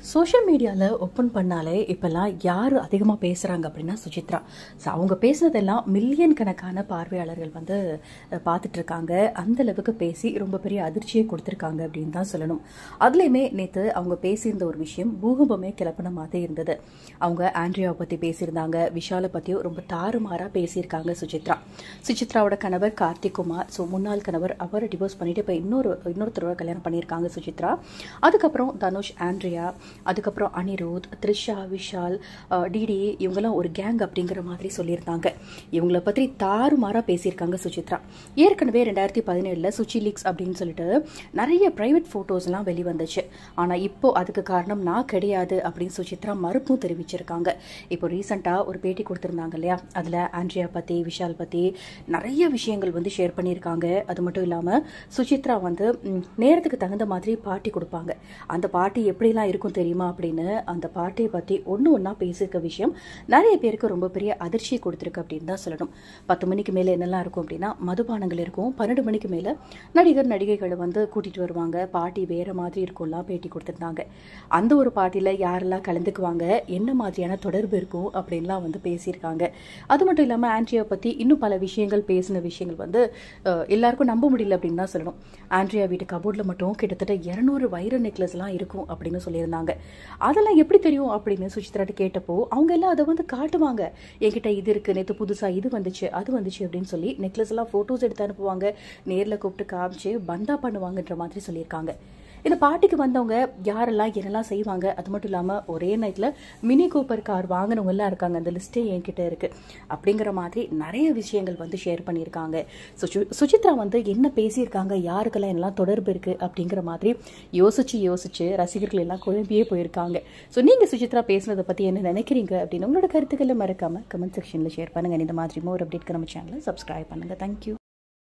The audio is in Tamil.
சோஷியல் மீடியாவில் ஓப்பன் பண்ணாலே இப்போல்லாம் யார் அதிகமாக பேசுகிறாங்க அப்படின்னா சுசித்ரா ஸோ அவங்க பேசுனதெல்லாம் மில்லியன் கணக்கான பார்வையாளர்கள் வந்து அஹ், பார்த்துட்டு இருக்காங்க அந்த அளவுக்கு பேசி ரொம்ப பெரிய அதிர்ச்சியை கொடுத்துருக்காங்க அப்படின்னு தான் சொல்லணும் அதுலேயுமே நேற்று அவங்க பேசியிருந்த ஒரு விஷயம் பூகம்பமே கிளப்பின மாதிரி இருந்தது அவங்க ஆண்ட்ரியாவை பற்றி பேசியிருந்தாங்க விஷாலை பற்றியும் ரொம்ப தாறுமாறாக பேசியிருக்காங்க சுசித்ரா சுசித்ராவோட கணவர் கார்த்திக் குமார் ஸோ முன்னாள் கணவர் அவரை டிவோர்ஸ் பண்ணிட்டு இப்போ இன்னொரு இன்னொருத்தரோட கல்யாணம் பண்ணியிருக்காங்க சுசித்ரா அதுக்கப்புறம் தனுஷ் ஆண்ட்ரியா அதுக்கப்புறம் அனிருத் த்ரிஷா விஷால் அஹ், டிடி இவங்கெல்லாம் ஒரு கேங் அப்படிங்கிற மாதிரி சொல்லியிருந்தாங்க இவங்கள பற்றி தாறுமாறாக பேசியிருக்காங்க சுசித்ரா ஏற்கனவே ரெண்டாயிரத்தி பதினேழில் சுச்சி லீக்ஸ் அப்படின்னு சொல்லிட்டு நிறைய ப்ரைவேட் ஃபோட்டோஸ்லாம் வெளிவந்துச்சு ஆனால் இப்போ அதுக்கு காரணம் நான் கிடையாது அப்படின்னு சுசித்ரா மறுப்பும் தெரிவிச்சிருக்காங்க இப்போ ரீசெண்டாக ஒரு பேட்டி கொடுத்துருந்தாங்க இல்லையா அதில் ஆண்ட்ரியா பற்றி விஷால் பற்றி நிறைய விஷயங்கள் வந்து ஷேர் பண்ணியிருக்காங்க அது மட்டும் இல்லாமல் சுசித்ரா வந்து ம், நேரத்துக்கு தகுந்த மாதிரி பாட்டி கொடுப்பாங்க அந்த பாட்டி எப்படிலாம் இருக்கும் தெரியுமா அப்படின்னு அந்த பாட்டியை பற்றி ஒன்று ஒன்றா பேசியிருக்க விஷயம் நிறைய பேருக்கு ரொம்ப பெரிய அதிர்ச்சியை கொடுத்துருக்கு அப்படின்னு தான் சொல்லணும் பத்து மணிக்கு மேலே என்னெல்லாம் இருக்கும் அப்படின்னா மதுபானங்கள் இருக்கும் பன்னெண்டு மணிக்கு மேலே நடிகர் நடிகைகளை வந்து கூட்டிகிட்டு வருவாங்க பாட்டி வேறு மாதிரி இருக்கும்லாம் பேட்டி கொடுத்துருந்தாங்க அந்த ஒரு பாட்டியில் யாரெல்லாம் கலந்துக்குவாங்க என்ன மாதிரியான தொடர்பு இருக்கும் அப்படின்லாம் வந்து பேசியிருக்காங்க அது மட்டும் இல்லாமல் ஆண்ட்ரியா பற்றி இன்னும் பல விஷயங்கள் பேசின விஷயங்கள் வந்து அஹ், எல்லாருக்கும் நம்ப முடியல அப்படின்னு தான் சொல்லணும் ஆண்ட்ரியா வீட்டு கபோர்டில் மட்டும் கிட்டத்தட்ட இரநூறு வைர நெக்லஸ்லாம் இருக்கும் அப்படின்னு சொல்லியிருந்தாங்க அதெல்லாம் எப்படி தெரியும் அப்படின்னு சுசித்ராட்ட கேட்டப்போ அவங்க எல்லாம் அதை வந்து காட்டுவாங்க என்கிட்ட இது இருக்கு நேற்று புதுசாக இது வந்துச்சு அது வந்துச்சு அப்படின்னு சொல்லி நெக்லஸ் எல்லாம் ஃபோட்டோஸ் எடுத்து அனுப்புவாங்க நேரில் கூப்பிட்டு காமிச்சு பந்தா பண்ணுவாங்கன்ற மாதிரி சொல்லியிருக்காங்க இந்த பாட்டிக்கு வந்தவங்க யாரெல்லாம் என்னெல்லாம் செய்வாங்க அது மட்டும் இல்லாமல் ஒரே நைட்டில் மினி கூப்பர் கார் வாங்கினவங்க எல்லாம் இருக்காங்க அந்த லிஸ்ட்டே என்கிட்ட இருக்கு அப்படிங்கிற மாதிரி நிறைய விஷயங்கள் வந்து ஷேர் பண்ணியிருக்காங்க சுசி- சுசித்ரா வந்து என்ன பேசியிருக்காங்க யாருக்கெல்லாம் எல்லாம் தொடர்பு இருக்கு அப்படிங்கிற மாதிரி யோசிச்சு யோசிச்சு ரசிகர்கள் எல்லாம் குழம்பியே போயிருக்காங்க ஸோ நீங்கள் சுசித்ரா பேசுனதை பற்றி என்ன நினைக்கிறீங்க அப்படின்னு உங்களோட கருத்துக்களை மறக்காம கமெண்ட் செக்ஷனில் ஷேர் பண்ணுங்க இந்த மாதிரி மோர் அப்டேட்க்கு நம்ம சேனலை சப்ஸ்கிரைப் பண்ணுங்க தேங்க்யூ